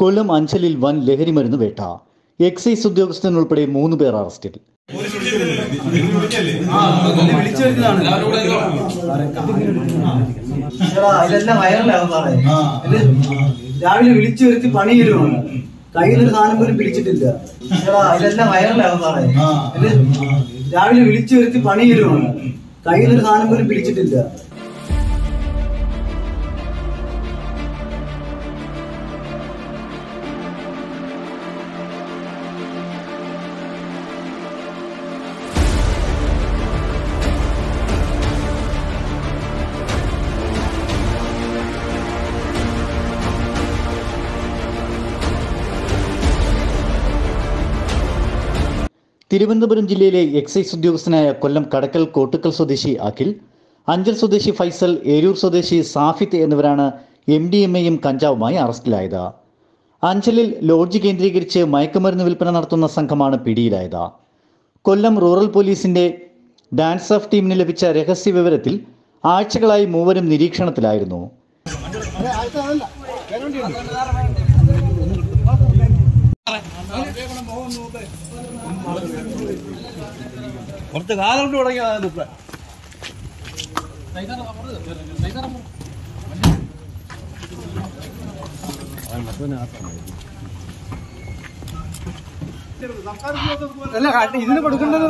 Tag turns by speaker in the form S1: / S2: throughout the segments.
S1: കൊല്ലം അഞ്ചലിൽ വൻ ലഹരിമരുന്ന് വേട്ട എക്സൈസ് ഉദ്യോഗസ്ഥൻ ഉൾപ്പെടെ മൂന്ന് പേർ അറസ്റ്റിൽ
S2: വിളിച്ചു വരുന്നതാണ് എടാ, ഇതെല്ലാം വൈറലാവും സാറേ ഇത് രാവിലെ വിളിച്ചു വരുത്തി പണി തരുവാണ് കയ്യിലൊരു സാധനം പോലും പിടിച്ചിട്ടില്ല എടാ, ഇതെല്ലാം വൈറലാവും സാറേ ഇത് രാവിലെ വിളിച്ചു വരുത്തി പണി തരുവാണ് കയ്യിലൊരു സാധനം പോലും പിടിച്ചിട്ടില്ല
S1: തിരുവനന്തപുരം ജില്ലയിലെ എക്സൈസ് ഉദ്യോഗസ്ഥനായ കൊല്ലം കടക്കൽ കോട്ടുക്കൽ സ്വദേശി അഖിൽ അഞ്ചൽ സ്വദേശി ഫൈസൽ ഏരൂർ സ്വദേശി സാഫിത്ത് എന്നിവരാണ് എം ഡി എം എയും കഞ്ചാവുമായി അറസ്റ്റിലായത് അഞ്ചലിൽ ലോഡ്ജ് കേന്ദ്രീകരിച്ച് മയക്കുമരുന്ന് വിൽപ്പന നടത്തുന്ന സംഘമാണ് പിടിയിലായത് കൊല്ലം റൂറൽ പോലീസിന്റെ ഡാൻസ് ഓഫ് ടീമിന് ലഭിച്ച രഹസ്യ വിവരത്തിൽ ആഴ്ചകളായി മൂവരും നിരീക്ഷണത്തിലായിരുന്നു
S2: കുറച്ച് കാലം കൊണ്ട് തുടങ്ങിയ അല്ല ഇതിന് കൊടുക്കേണ്ടത്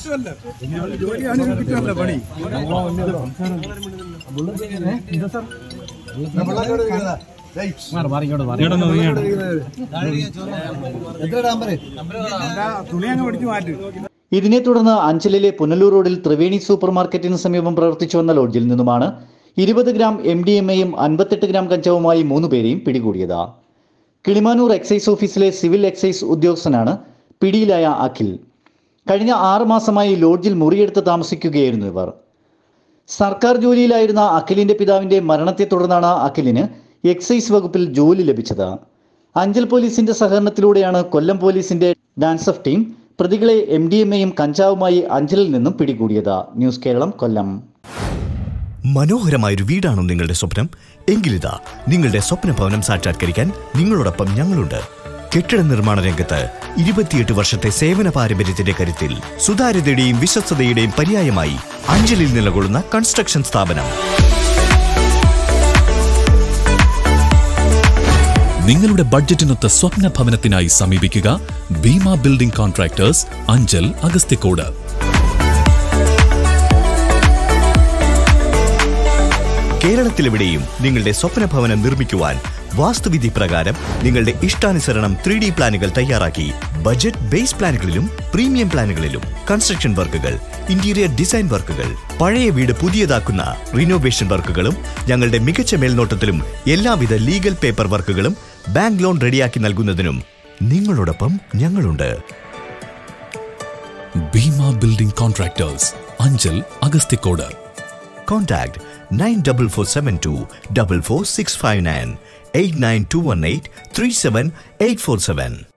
S1: ഇതിനെ തുടർന്ന് അഞ്ചലിലെ പുനലൂർ റോഡിൽ ത്രിവേണി സൂപ്പർ മാർക്കറ്റിന് സമീപം പ്രവർത്തിച്ചു വന്ന ലോഡ്ജിൽ നിന്നുമാണ് ഇരുപത് ഗ്രാം എം ഡി എം എയും അൻപത്തെട്ട് ഗ്രാം കഞ്ചാവുമായി മൂന്ന് പേരെയും പിടികൂടിയത് കിളിമാനൂർ എക്സൈസ് ഓഫീസിലെ സിവിൽ എക്സൈസ് ഉദ്യോഗസ്ഥനാണ് പിടിയിലായ അഖിൽ കഴിഞ്ഞ ആറ് മാസമായി ലോഡ്ജിൽ മുറിയെടുത്ത് താമസിക്കുകയായിരുന്നു ഇവർ സർക്കാർ ജോലിയിലായിരുന്ന അഖിലിന്റെ പിതാവിന്റെ മരണത്തെ തുടർന്നാണ് അഖിലിന് എക്സൈസ് വകുപ്പിൽ ജോലി ലഭിച്ചത് അഞ്ചൽ പോലീസിന്റെ സഹകരണത്തിലൂടെയാണ് കൊല്ലം പോലീസിന്റെ ഡാൻസ് ഓഫ് ടീം പ്രതികളെ എം ഡി എം എയും കഞ്ചാവുമായി അഞ്ചലിൽ നിന്നും പിടികൂടിയത് ന്യൂസ് കേരളം കൊല്ലം
S3: മനോഹരമായൊരു വീടാണോ നിങ്ങളുടെ സ്വപ്നം എങ്കിലിതാ നിങ്ങളുടെ സ്വപ്ന ഭവനം സാക്ഷാത്കരിക്കാൻ നിങ്ങളോടൊപ്പം ഞങ്ങളുണ്ട് കെട്ടിട നിർമ്മാണ രംഗത്ത് ഇരുപത്തിയെട്ട് വർഷത്തെ സേവന പാരമ്പര്യത്തിന്റെ കരുത്തിൽ സുതാര്യതയുടെയും വിശ്വസ്തതയുടെയും പര്യായമായി അഞ്ചലിൽ നിലകൊള്ളുന്ന കൺസ്ട്രക്ഷൻ സ്ഥാപനം
S4: നിങ്ങളുടെ ബഡ്ജറ്റിനൊത്ത സ്വപ്ന ഭവനത്തിനായി സമീപിക്കുക ഭീമ ബിൽഡിംഗ് കോൺട്രാക്ടേഴ്സ് അഞ്ചൽ അഗസ്ത്യക്കോട്
S3: കേരളത്തിലെവിടെയും നിങ്ങളുടെ സ്വപ്ന ഭവനം നിർമ്മിക്കുവാൻ വാസ്തുവിധി പ്രകാരം നിങ്ങളുടെ ഇഷ്ടാനുസരണം ത്രീ ഡി പ്ലാനുകൾ തയ്യാറാക്കി ബജറ്റ് ബേസ് പ്ലാനുകളിലും പ്രീമിയം പ്ലാനുകളിലും കൺസ്ട്രക്ഷൻ വർക്കുകൾ ഇന്റീരിയർ ഡിസൈൻ വർക്കുകൾ പഴയ വീട് പുതിയതാക്കുന്ന റിനോവേഷൻ വർക്കുകളും ഞങ്ങളുടെ മികച്ച മേൽനോട്ടത്തിലും എല്ലാവിധ ലീഗൽ പേപ്പർ വർക്കുകളും ബാങ്ക് ലോൺ റെഡിയാക്കി നൽകുന്നതിനും നിങ്ങളോടൊപ്പം ഞങ്ങളുണ്ട്
S4: Bhima building contractors Anchal Agasthyakode
S3: Contact 94472 44659 89218 37847.